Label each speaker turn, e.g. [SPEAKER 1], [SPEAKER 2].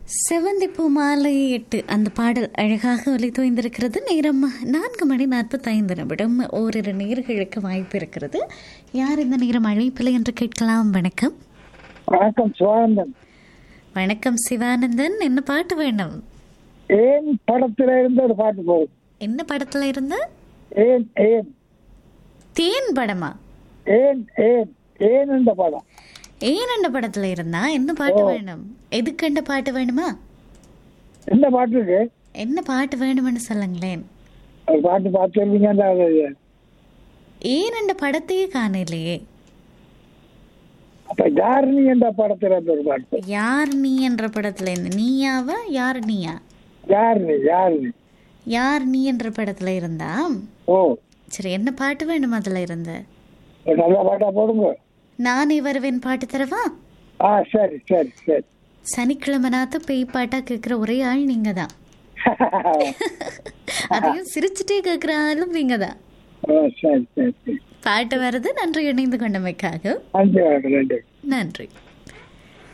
[SPEAKER 1] செவந்திப்பு மாலை எட்டு அந்த பாடல் அழகாக ஒலித்தோய்ந்திருக்கிறது நேரம் நான்கு மணி நாற்பத்தைந்து நிமிடம் ஓரிரு நேர்களுக்கு வாய்ப்பு இருக்கிறது யார் இந்த நேரம் அழைப்பில்லை என்று கேட்கலாம் வணக்கம்
[SPEAKER 2] வணக்கம் சிவானந்தன்
[SPEAKER 1] வணக்கம் சிவானந்தன் என்ன பாட்டு வேணும்
[SPEAKER 2] ஏன் படத்துல இருந்து ஒரு பாட்டு போகுது
[SPEAKER 1] என்ன படத்துல இருந்து
[SPEAKER 2] ஏன் ஏன்
[SPEAKER 1] தேன் படமா
[SPEAKER 2] ஏன் ஏன் ஏன் இந்த படம்
[SPEAKER 1] ஏன் அந்த படத்துல இருந்தா என்ன பாட்டு வேணும் எதுக்கு அந்த பாட்டு வேணுமா
[SPEAKER 2] இந்த பாட்டு இருக்கு
[SPEAKER 1] என்ன பாட்டு வேணும்னு சொல்லுங்களேன்
[SPEAKER 2] ஒரு பாட்டு பார்த்துருவீங்க
[SPEAKER 1] ஏன் அந்த படத்தையே காணலையே
[SPEAKER 2] அப்ப ஜார்னி என்ற படத்துல இருந்து ஒரு பாட்டு
[SPEAKER 1] யார் நீ என்ற படத்துல இருந்து நீயாவா யார் நீயா
[SPEAKER 2] ஜார்னி ஜார்னி
[SPEAKER 1] யார் நீ என்ற படத்துல இருந்தா
[SPEAKER 2] ஓ
[SPEAKER 1] சரி என்ன பாட்டு வேணும் அதுல இருந்து
[SPEAKER 2] ஒரு நல்ல பாட்டா போடுங்க
[SPEAKER 1] நானே வருவேன் பாட்டு தரவா
[SPEAKER 2] ஆ சரி சரி சரி
[SPEAKER 1] சனிக்கிழமை நாத்து பேய் பாட்டா கேட்குற ஒரே ஆள் நீங்க தான் அதையும் சிரிச்சுட்டே கேட்குற ஆளும் நீங்க தான்
[SPEAKER 2] ஓ சரி சரி சரி
[SPEAKER 1] பாட்டு வருது நன்றி இணைந்து கொண்டமைக்காக
[SPEAKER 2] அஞ்சு வாங்க ரெண்டு
[SPEAKER 1] நன்றி